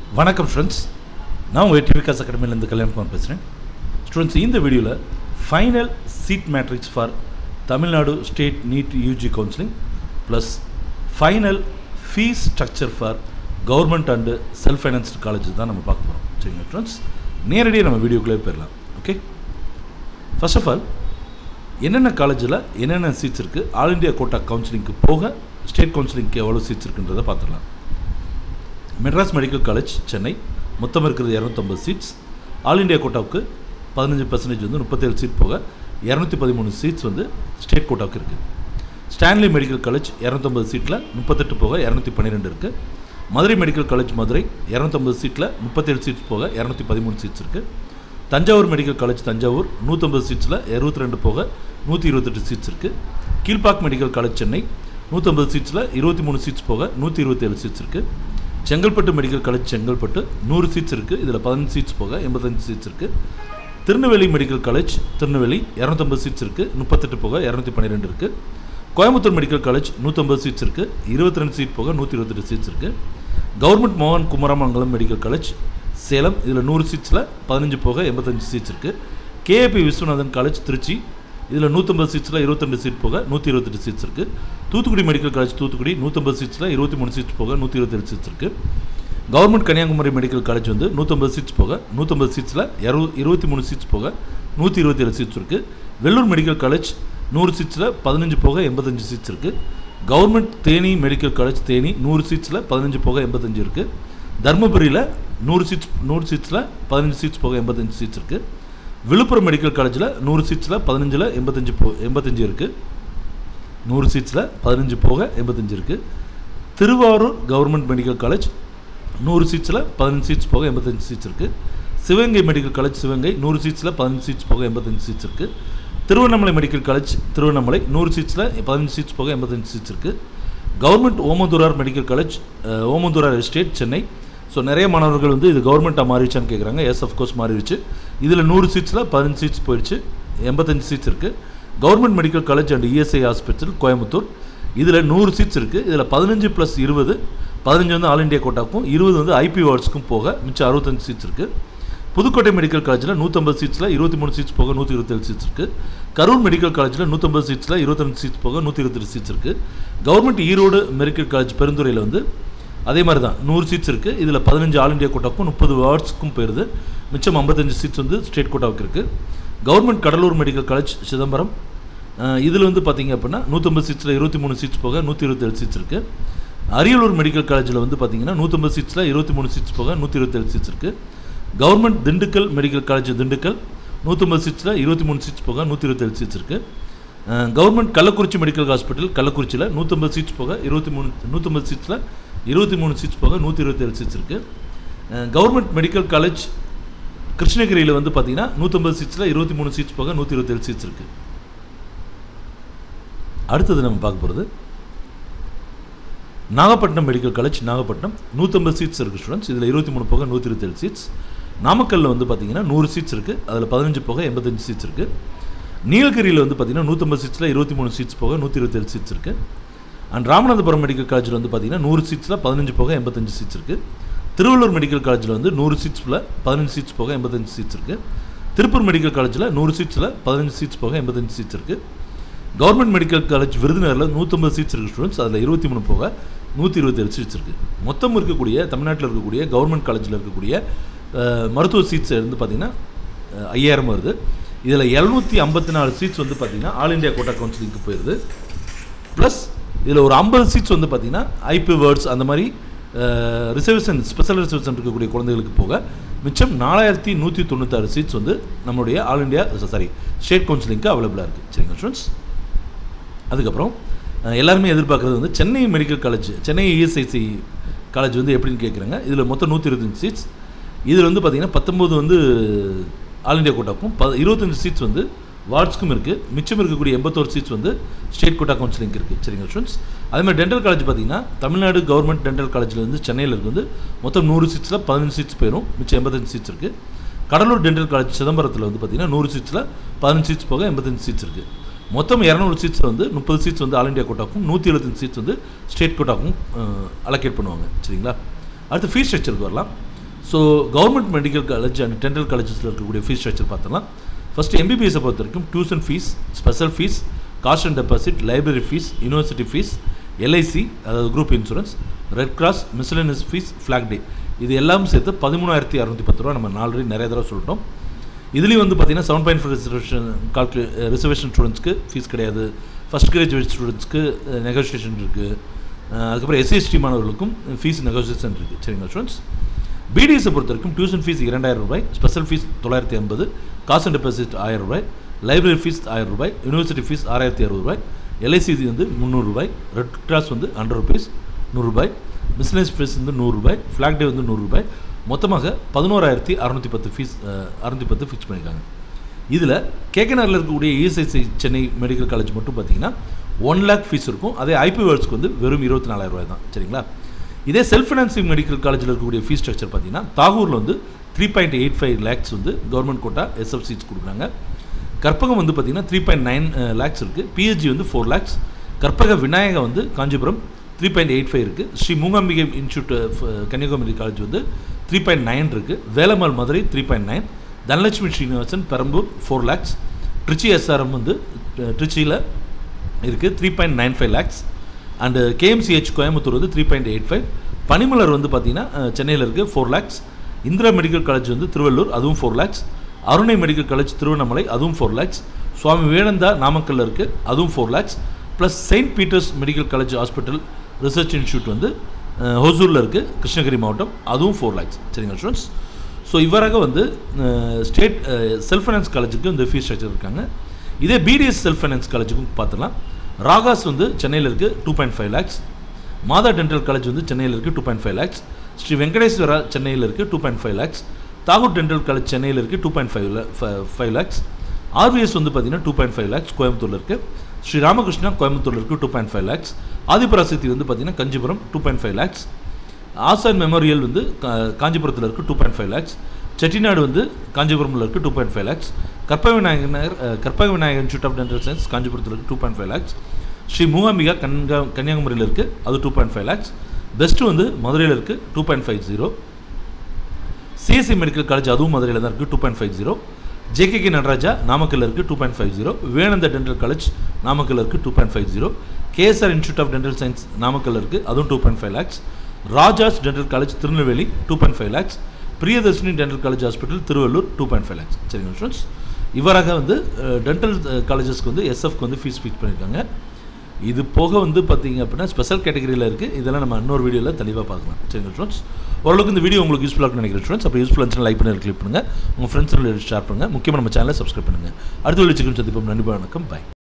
வணக்கம் ஸ்டூடெண்ட்ஸ் நான் உங்கள் டிவிகாஸ் அகாடமிலேருந்து கல்யாணகுமார் பேசுகிறேன் ஸ்டூடெண்ட்ஸ் இந்த வீடியோவில் final seat matrix for Tamil Nadu state NEET UG counselling plus final fees structure for government and self financed college தான் நம்ம பார்க்க போகிறோம் சரிங்களா ஸ்டூடெண்ட்ஸ் நேரடியாக நம்ம வீடியோக்குள்ளே போயிடலாம் ஓகே ஃபர்ஸ்ட் ஆஃப் ஆல் என்னென்ன காலேஜில் என்னென்ன சீட்ஸ் இருக்குது ஆல் இண்டியா கோட்டா கவுன்சிலிங்க்கு போக ஸ்டேட் கவுன்சிலிங்க்கு எவ்வளோ சீட்ஸ் இருக்குன்றதை பார்த்துடலாம் மெட்ராஸ் மெடிக்கல் காலேஜ் சென்னை மொத்தம் இருக்கிறது இரநூத்தம்பது சீட்ஸ் ஆல் இண்டியா கோட்டாவுக்கு பதினஞ்சு பர்சன்டேஜ் வந்து முப்பத்தேழு சீட் போக இரநூத்தி பதிமூணு சீட்ஸ் வந்து ஸ்டேட் கோட்டாவுக்கு இருக்குது ஸ்டான்லி மெடிக்கல் காலேஜ் இரநூத்தம்பது சீட்டில் முப்பத்தெட்டு போக இரநூத்தி பன்னிரெண்டு இருக்குது மதுரை மெடிக்கல் காலேஜ் மதுரை இரநூத்தம்பது சீட்டில் முப்பத்தேழு சீட்ஸ் போக இரநூத்தி பதிமூணு சீட்ஸ் இருக்குது தஞ்சாவூர் மெடிக்கல் காலேஜ் தஞ்சாவூர் நூற்றம்பது சீட்ஸில் இருபத்தி ரெண்டு போக நூற்றி இருபத்தெட்டு சீட்ஸ் இருக்குது கீழ்பாக் மெடிக்கல் காலேஜ் சென்னை நூற்றம்பது சீட்ஸில் இருபத்தி மூணு சீட்ஸ் போக நூற்றி இருபத்தேழு சீட்ஸ் இருக்குது செங்கல்பட்டு மெடிக்கல் காலேஜ் செங்கல்பட்டு நூறு சீட்ஸ் இருக்குது இதில் பதினஞ்சு சீட்ஸ் போக எண்பத்தஞ்சு சீட்ஸ் இருக்குது திருநெல்வேலி மெடிக்கல் காலேஜ் திருநெல்வேலி இரநூத்தம்பது சீட்ஸ் இருக்குது முப்பத்தெட்டு போக இரநூத்தி பன்னிரெண்டு இருக்குது கோயம்புத்தூர் மெடிக்கல் காலேஜ் நூற்றம்பது சீட்ஸ் இருக்குது இருபத்தி ரெண்டு சீட் போக நூற்றி இருபத்தெட்டு சீட்ஸ் இருக்குது கவர்மெண்ட் மோகன் குமரமங்கலம் மெடிக்கல் காலேஜ் சேலம் இதில் நூறு சீட்ஸில் பதினஞ்சு போக எண்பத்தஞ்சு சீட்ஸ் இருக்குது கேஏபி விஸ்வநாதன் காலேஜ் திருச்சி இதில் நூற்றம்பது சீட்ஸில் இருபத்தெண்டு சீட் போக நூற்றி இருபத்தெட்டு சீட்ஸ் இருக்குது தூத்துக்குடி மெடிக்கல் காலேஜ் தூத்துக்குடி நூற்றம்பது சீட்ஸில் இருபத்தி மூணு சீட்ஸ் போக நூற்றி இருபத்தேழு சீட்ஸ் இருக்குது கவர்மெண்ட் கன்னியாகுமரி மெடிக்கல் காலேஜ் வந்து நூற்றம்பது சீட்ஸ் போக நூற்றம்பது சீட்ஸில் இரு இருபத்தி மூணு சீட்ஸ் போக நூற்றி இருபத்தேழு சீட்ஸ் இருக்குது வெள்ளூர் மெடிக்கல் காலேஜ் நூறு சீட்ஸில் பதினஞ்சு போக எண்பத்தஞ்சு சீட்ஸ் இருக்குது government Theni medical college Theni நூறு சீட்ஸில் பதினஞ்சு போக எண்பத்தஞ்சு இருக்குது தருமபுரியில் நூறு சீட்ஸ் நூறு சீட்ஸில் பதினஞ்சு சீட்ஸ் போக எண்பத்தஞ்சு சீட்ஸ் இருக்குது விழுப்புரம் மெடிக்கல் காலேஜில் நூறு சீட்ஸில் பதினஞ்சில் எண்பத்தஞ்சு போ எண்பத்தஞ்சு இருக்குது நூறு சீட்ஸில் பதினஞ்சு போக எண்பத்தஞ்சு இருக்குது திருவாரூர் கவர்மெண்ட் மெடிக்கல் காலேஜ் நூறு சீட்ஸில் பதினஞ்சு சீட்ஸ் போக எண்பத்தஞ்சு சீட்ஸ் இருக்குது சிவகங்கை மெடிக்கல் காலேஜ் சிவகங்கை நூறு சீட்ஸில் பதினஞ்சு சீட்ஸ் போக எண்பத்தஞ்சு சீட்ஸ் இருக்குது திருவண்ணாமலை மெடிக்கல் காலேஜ் திருவண்ணாமலை நூறு சீட்ஸில் பதினஞ்சு சீட்ஸ் போக எண்பத்தஞ்சு சீட்ஸ் இருக்குது government Omandurar medical college uh, Omandurar estate Chennai so நிறைய மாணவர்கள் வந்து இது கவர்மெண்ட்டாக மாறிடுச்சான்னு கேட்குறாங்க எஸ் கோர்ஸ் மாறிடுச்சு இதில் நூறு சீட்ஸில் பதினஞ்சு சீட்ஸ் போயிடுச்சு எண்பத்தஞ்சு சீட்ஸ் இருக்குது government medical college and ESI hospital Coimbatore இதில் நூறு சீட்ஸ் இருக்குது இதில் பதினஞ்சு ப்ளஸ் இருபது பதினஞ்சு வந்து ஆல் இண்டியா கோட்டாக்கும் இருபது வந்து ஐபி வார்ட்ஸ்க்கும் போக மிச்சம் அறுபத்தஞ்சு சீட்ஸ் இருக்குது புதுக்கோட்டை மெடிக்கல் காலேஜில் நூற்றம்பது சீட்ஸில் இருபத்தி மூணு சீட்ஸ் போக நூற்றி இருபத்தேழு சீட்ஸ் இருக்குது கரூர் மெடிக்கல் காலேஜில் நூற்றம்பது சீட்ஸில் இருபத்தஞ்சு சீட்ஸ் போக நூற்றி இருபத்தெட்டு சீட்ஸ் இருக்குது கவர்மெண்ட் ஈரோடு மெடிக்கல் காலேஜ் பெருந்துறையில் வந்து அதே மாதிரி தான் நூறு சீட்ஸ் இருக்குது இதில் பதினஞ்சு ஆல் இண்டியா கோட்டாக்கும் முப்பது வார்ட்ஸ்க்கும் போயிருது மிச்சம் ஐம்பத்தஞ்சு சீட்ஸ் வந்து ஸ்டேட் கோட்டாவுக்கு இருக்குது government Cuddalore medical college Chidambaram இதில் வந்து பார்த்தீங்க அப்படின்னா நூற்றம்பது சீட்ஸில் இருபத்தி மூணு சீட்ஸ் போக நூற்றி இருபத்தேழு சீட்ஸ் இருக்குது அரியலூர் மெடிக்கல் காலேஜில் வந்து பார்த்தீங்கன்னா நூற்றம்பது சீட்ஸில் இருபத்தி மூணு சீட்ஸ் போக நூற்றி இருபத்தேழு சீட்ஸ் இருக்குது government Dindigul medical college Dindigul நூற்றம்பது சீட்ஸில் இருபத்தி மூணு சீட்ஸ் போக நூற்றி இருபத்தேழு சீட்ஸ் இருக்குது கவர்மெண்ட் கள்ளக்குறிச்சி மெடிக்கல் ஹாஸ்பிட்டல் கள்ளக்குறிச்சியில் நூற்றம்பது சீட்ஸ் போக இருபத்தி மூணு நூற்றம்பது சீட்ஸில் இருபத்தி மூணு சீட்ஸ் போக நூற்றி இருபத்தேழு சீட்ஸ் இருக்குது கவர்மெண்ட் மெடிக்கல் காலேஜ் கிருஷ்ணகிரியில் வந்து பார்த்தீங்கன்னா நூற்றம்பது சீட்ஸில் இருபத்தி மூணு சீட்ஸ் போக நூற்றி இருபத்தேழு சீட்ஸ் இருக்குது அடுத்தது நம்ம பார்க்க போகிறது நாகப்பட்டினம் மெடிக்கல் காலேஜ் நாகப்பட்டினம் நூற்றம்பது சீட்ஸ் இருக்குது ஸ்டூடெண்ட்ஸ் இதில் இருபத்தி மூணு போக நூற்றி இருபத்தேழு சீட்ஸ் நாமக்கல்லில் வந்து பார்த்தீங்கன்னா நூறு சீட்ஸ் இருக்குது அதில் பதினஞ்சு போக எண்பத்தஞ்சு சீட்ஸ் இருக்குது நீலகிரியில் வந்து பார்த்தீங்கன்னா நூற்றம்பது சீட்ஸில் இருபத்தி மூணு சீட்ஸ் போக நூற்றி இருபத்தேழு சீட்ஸ் இருக்குது அண்ட் ராமநாதபுரம் மெடிக்கல் காலேஜில் வந்து பார்த்தீங்கன்னா நூறு சீட்ஸில் பதினஞ்சு போக எண்பத்தஞ்சு சீட்ஸ் இருக்குது திருவள்ளூர் மெடிக்கல் காலேஜில் வந்து நூறு சீட்ஸில் பதினஞ்சு சீட்ஸ் போக எண்பத்தஞ்சு சீட்ஸ் இருக்குது திருப்பூர் மெடிக்கல் காலேஜில் நூறு சீட்ஸில் பதினஞ்சு சீட்ஸ் போக எண்பத்தஞ்சு சீட்ஸ் இருக்குது கவர்மெண்ட் மெடிக்கல் காலேஜ் விருதுநகரில் நூற்றம்பது சீட்ஸ் இருக்குது ஸ்டூடெண்ட்ஸ் அதில் இருபத்தி மூணு போக நூற்றி இருபத்தேழு சீட்ஸ் இருக்குது மொத்தம் இருக்கக்கூடிய தமிழ்நாட்டில் இருக்கக்கூடிய கவர்மெண்ட் காலேஜில் இருக்கக்கூடிய அஹ், மருத்துவ சீட்ஸ் வந்து பார்த்திங்கன்னா அஹ், ஐயாயிரம் வருது இதில் எழுநூற்றி ஐம்பத்தி நாலு சீட்ஸ் வந்து பார்த்திங்கன்னா ஆல் இண்டியா கோட்டா கவுன்சிலிங்க்கு போயிடுது ப்ளஸ் இதில் ஒரு ஐம்பது சீட்ஸ் வந்து பார்த்திங்கன்னா ஐபி வேர்ட்ஸ் அந்த மாதிரி ரிசர்வேஷன் ஸ்பெஷல் ரிசர்வேஷன் இருக்கக்கூடிய குழந்தைகளுக்கு போக மிச்சம் நாலாயிரத்தி நூற்றி தொண்ணூத்தாறு சீட்ஸ் வந்து நம்மளுடைய ஆல் இண்டியா சாரி ஸ்டேட் கவுன்சிலிங்க்கு அவைலபிளாக இருக்குது சரிங்க ஸ்டூடெண்ட்ஸ் அதுக்கப்புறம் அஹ், எல்லாருமே எதிர்பார்க்குறது வந்து Chennai medical college Chennai ESIC college வந்து எப்படின்னு கேட்குறாங்க இதில் மொத்தம் நூற்றி இருபத்தஞ்சு சீட்ஸ் இதில் வந்து பார்த்திங்கன்னா பத்தொம்போது வந்து ஆல் இண்டியா கோட்டாக்கும் ப இருபத்தஞ்சு சீட்ஸ் வந்து வார்ட்ஸ்க்கும் இருக்குது மிச்சம் இருக்கக்கூடிய எண்பத்தோரு சீட்ஸ் வந்து ஸ்டேட் கோட்டா கவுன்சிலிங் இருக்குது சரிங்க ஸ்டூடெண்ட்ஸ் அதே மாதிரி டென்டல் காலேஜ் பார்த்தீங்கன்னா தமிழ்நாடு கவர்மெண்ட் டென்டல் காலேஜில் வந்து சென்னையில் இருக்கு வந்து மொத்தம் நூறு சீட்ஸில் பதினஞ்சு சீட்ஸ் போயிடும் மிச்சம் எண்பத்தஞ்சு சீட்ஸ் இருக்குது கடலூர் டென்டல் காலேஜ் சிதம்பரத்தில் வந்து பார்த்திங்கன்னா நூறு சீட்ஸில் பதினஞ்சு சீட்ஸ் போக எண்பத்தஞ்சு சீட்ஸ் இருக்குது மொத்தம் இரநூறு சீட்ஸில் வந்து முப்பது சீட்ஸ் வந்து ஆல் இண்டியா கோட்டாக்கும் நூற்றி எழுபத்தஞ்சு சீட்ஸ் வந்து ஸ்டேட் கோட்டாக்கும் அலோகேட் பண்ணுவாங்க சரிங்களா அடுத்து ஃபீஸ் ஸ்ட்ரக்சருக்கு வரலாம் so government medical college and dental காலேஜஸில் இருக்கக்கூடிய ஃபீஸ் ஸ்ட்ரக்சர் பார்த்தலாம் ஃபஸ்ட்டு எம்பிபிஎஸை பொறுத்த வரைக்கும் tuition fees special fees cost and deposit library fees university fees LIC அதாவது group insurance red cross miscellaneous fees flag day இது எல்லாம் சேர்த்து பதிமூணாயிரத்தி அறநூற்றி பத்து ரூபா நம்ம ஆல்ரெடி நிறைய தடவை சொல்லிட்டோம் இதுலேயும் வந்து பார்த்தீங்கன்னா செவன் பாயிண்ட் ஃபைவ் ரிசர்வேஷன் கால்குலே ரிசர்வேஷன் ஸ்டூடெண்ட்ஸ்க்கு ஃபீஸ் கிடையாது ஃபஸ்ட் கிராஜுவேட் ஸ்டூடெண்ட்ஸ்க்கு நெகோசியேஷன் இருக்குது அதுக்கப்புறம் எஸ்சிஎஸ்டி மாணவர்களுக்கும் ஃபீஸ் நெகோசியேஷன் இருக்குது சரிங்களா ஸ்டூடெண்ட்ஸ் பிடிஎஸை பொறுத்த வரைக்கும் டியூஷன் ஃபீஸ் இரண்டாயிரம் ரூபாய் ஸ்பெஷல் ஃபீஸ் தொள்ளாயிரத்தி ஐம்பது காசு அண்ட் டெபாசிட் ஆயிரம் ரூபாய் லைப்ரரி ஃபீஸ் ஆயிரம் ரூபாய் யூனிவர்சிட்டி ஃபீஸ் ஆறாயிரத்தி அறுபது ரூபாய் எல்ஐசி வந்து முந்நூறுரூபாய் ரெட் கிராஸ் வந்து ஹண்ட்ரட் ருபீஸ் நூறுரூபாய் பிஸ்னஸ் ஃபீஸ் வந்து நூறுரூபாய் ஃப்ளாக் டே வந்து நூறுரூபாய் மொத்தமாக பதினோராயிரத்தி அறநூற்றி பத்து ஃபீஸ் அறநூற்றி பத்து ஃபிக்ஸ் பண்ணியிருக்காங்க இதில் கேகேஆரில் இருக்கக்கூடிய இஎஸ்ஐசி சென்னை மெடிக்கல் காலேஜ் மட்டும் பார்த்தீங்கன்னா ஒன் லேக் ஃபீஸ் இருக்கும் அதே ஐபி வேர்ல்ட்ஸ்க்கு வந்து வெறும் இருபத்தி நாலாயிரம் ரூபாய் தான் சரிங்களா இதே செல்ஃப் ஃபினான்சிங் மெடிக்கல் காலேஜில் இருக்கக்கூடிய ஃபீஸ் ஸ்ட்ரக்சர் பார்த்தீங்கன்னா தாகூரில் வந்து three point eight five lakhs வந்து கவர்மெண்ட் கோட்டா எஸ்எஃப் சீட்ஸ் கொடுக்குறாங்க கற்பகம் வந்து பார்த்தீங்கன்னா த்ரீ பாயிண்ட் நைன் லேக்ஸ் இருக்குது பிஹெச்சி வந்து ஃபோர் லேக்ஸ் கற்பக விநாயகா வந்து Kanchipuram three point eight five இருக்குது ஸ்ரீ மூகாம்பிகை இன்ஸ்டியூட் கன்னியாகுமரி காலேஜ் வந்து த்ரீ பாயிண்ட் நைன் இருக்குது Velammal Madurai three point nine Dhanalakshmi Srinivasan Perambur four lakhs Trichy SRM வந்து ட்ரிச்சியில் இருக்குது three point nine five lakhs and KMCH Coimbatore வந்து three point eight five Panimalar வந்து பார்த்தீங்கன்னா சென்னையில் இருக்குது four lakhs Indira medical college வந்து திருவள்ளூர் அதுவும் ஃபோர் லேக்ஸ் அருணை மெடிக்கல் காலேஜ் திருவண்ணாமலை அதுவும் ஃபோர் லேக்ஸ் சுவாமி விவேனந்தா நாமக்கல்லில் இருக்குது அதுவும் four lakhs plus Saint Peter's medical college hospital research institute வந்து ஹொசூரில் இருக்குது கிருஷ்ணகிரி மாவட்டம் அதுவும் ஃபோர் லேக்ஸ் சரிங்க ஸ்டூடெண்ட்ஸ் ஸோ இவ்வாறாக வந்து ஸ்டேட் செல்ஃப் ஃபைனான்ஸ் காலேஜுக்கு இந்த ஃபீஸ் ஸ்ட்ரக்சர் இருக்காங்க இதே பிடிஎஸ் செல்ஃப் ஃபைனான்ஸ் காலேஜுக்கும் பார்த்துலாம் ராகாஸ் வந்து சென்னையில் இருக்குது டூ பாயிண்ட் ஃபைவ் லேக்ஸ் மாதா டென்டல் காலேஜ் வந்து சென்னையில் இருக்குது two point five lakhs Sri Venkateswara சென்னையில் இருக்குது two point five lakhs Tagore dental college சென்னையில் இருக்குது two point five five lakhs RPS வந்து பார்த்தீங்கன்னா டூ பாயிண்ட் ஃபைவ் லேக்ஸ் கோயம்புத்தூரில் இருக்குது ஸ்ரீ ராமகிருஷ்ணா கோயம்புத்தூரில் இருக்குது two point five lakhs Adhiparasakthi வந்து பார்த்தீங்கன்னா Kanchipuram two point five lakhs Asan memorial வந்து காஞ்சிபுரத்தில் இருக்குது two point five lakhs Chettinad வந்து காஞ்சிபுரமில் இருக்குது two point five lakhs Karpaga Vinayagar Nagar Karpaga Vinayagar institute of dental science காஞ்சிபுரத்தில் இருக்குது two point five lakhs Sri Mookambika கன்கா கன்னியாகுமரியில் இருக்குது அது two point five lakhs best வந்து மதுரையில் இருக்குது two point five zero CSC medical college அதுவும் மதுரையில் தான் இருக்குது two point five zero JKK Natarajah நாமக்கல்ல இருக்குது டூ பாயிண்ட் ஃபைவ் ஜீரோ வேணந்த டென்டல் காலேஜ் நாமக்கல்ல இருக்குது two point five zero KSR institute of dental science நாமக்கல்ல இருக்குது அதுவும் two point five lakhs Rajas dental college Tirunelveli two point five lakhs Priyadarshini dental college hospital Tiruvallur two point five lakhs சரிங்க students இவ்வாறாக வந்து டென்டல் காலேஜஸ்க்கு வந்து எஸ்எஃப்க்கு வந்து ஃபீஸ் ஃபிக்ஸ் பண்ணியிருக்காங்க இது போக வந்து பார்த்தீங்க அப்படின்னா ஸ்பெஷல் கேட்டகரியில் இருக்குது இதெல்லாம் நம்ம இன்னொரு வீடியோவில் தெளிவாக பார்க்கலாம் சரிங்க ஸ்டூடெண்ட்ஸ் ஓரளவுக்கு இந்த வீடியோ உங்களுக்கு யூஸ்ஃபுல்லாக இருக்குன்னு நினைக்கிறேன் ஸ்டூடெண்ட்ஸ் அப்போ யூஸ்ஃபுல் இருந்துச்சுன்னா லைக் பண்ணி கிளிக் பண்ணுங்கள் உங்கள் ஃப்ரெண்ட்ஸ் ஷேர் பண்ணுங்கள் முக்கியமாக நம்ம சேனலை சப்ஸ்கிரைப் பண்ணுங்கள் அடுத்த வீடியோ சந்திப்போம் நன்றி வணக்கம் பாய்